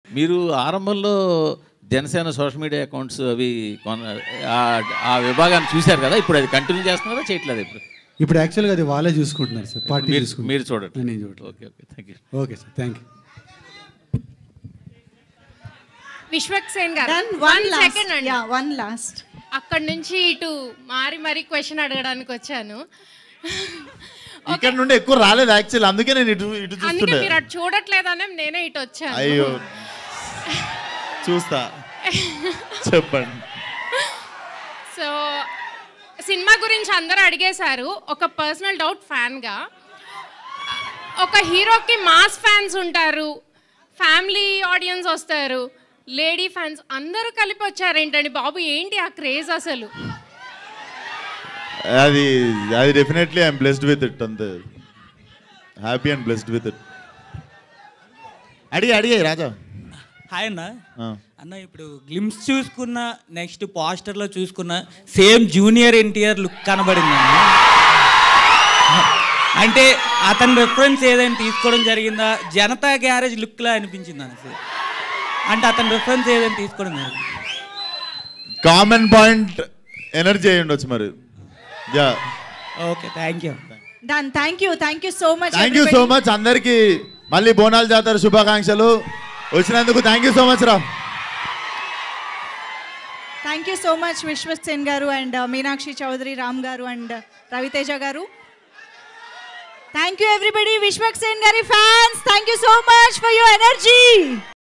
మీరు ఆరంభంలో Janasena social media accounts అవి కొన- ఆ- ఆ విభాగాన్ని చూశారు కదా ఇప్పుడు అది కంటిన్యూ చేస్తున్నారా చేయట్లేదు ఇప్పుడు ఇప్పుడు యాక్చువల్గా అది వాళ్ళే చూసుకుంటున్నారు సార్ పార్టీ మీరు చూసుకుంటున్నారు మీరు చూడండి నేను చూడట్లేదు okay okay thank you okay sir thank you Vishwak Sen garu Done. One One last. Second అండి Yeah, one last. అక్కడ నుంచి ఇటు మారి మరీ క్వశ్చన్ అడగడానికి వచ్చాను ఇక్కడ నుండి ఎక్కువ రాలేదు యాక్చువల్ అందుకే నేను ఇటు ఇటు అందుకే చూస్తుండే మీరు అటు చూడట్లేదనే నేనే ఇటు వచ్చాను అయ్యో చూస్తా చెప్పండి సో సినిమా గురించి అందరూ అడిగేశారు ఒక పర్సనల్ డౌట్ ఫ్యాన్గా ఒక హీరోకి మాస్ ఫ్యాన్స్ ఉంటారు ఫ్యామిలీ ఆడియన్స్ వస్తారు లేడీ ఫ్యాన్స్ అందరూ కలిపి వచ్చారు ఏంటండి బాబు ఏంటి ఆ క్రేజ్ అసలు అది అది definitely I'm blessed with it అంతే happy and blessed with it అడిగి అడిగాయి రాజా హాయ్ అన్న ఆ. అన్న ఇప్పుడు గ్లిమ్స్ చూసుకున్న నెక్స్ట్ పోస్టర్లో చూసుకున్న సేమ్ జూనియర్ ఎన్టీఆర్ లుక్ కనబడింది అన్న అంటే అతని రెఫరెన్స్ ఏదైనా తీసుకోవడం జరిగిందా జనతా గ్యారేజ్ లుక్లా అనిపించింది అన్న సార్ అంటే అతని రెఫరెన్స్ ఏదైనా తీసుకోవడం జరిగింది కామన్ పాయింట్ ఎనర్జీ అయి ఉండొచ్చు మరి yeah okay thank you Done. Thank you. Thank you so much. Thank you so everybody. Much అందరికి మళ్ళీ బోనాలు జాతర శుభాకాంక్షలు వచ్చినందుకు థ్యాంక్ యూ సో మచ్ రా Thank you so much, Vishwas Sen garu and uh, Meenakshi Chaudhary, Ram garu and uh, Raviteja garu. Thank you, everybody. Vishwak Sen gari fans. Thank you so much for your energy.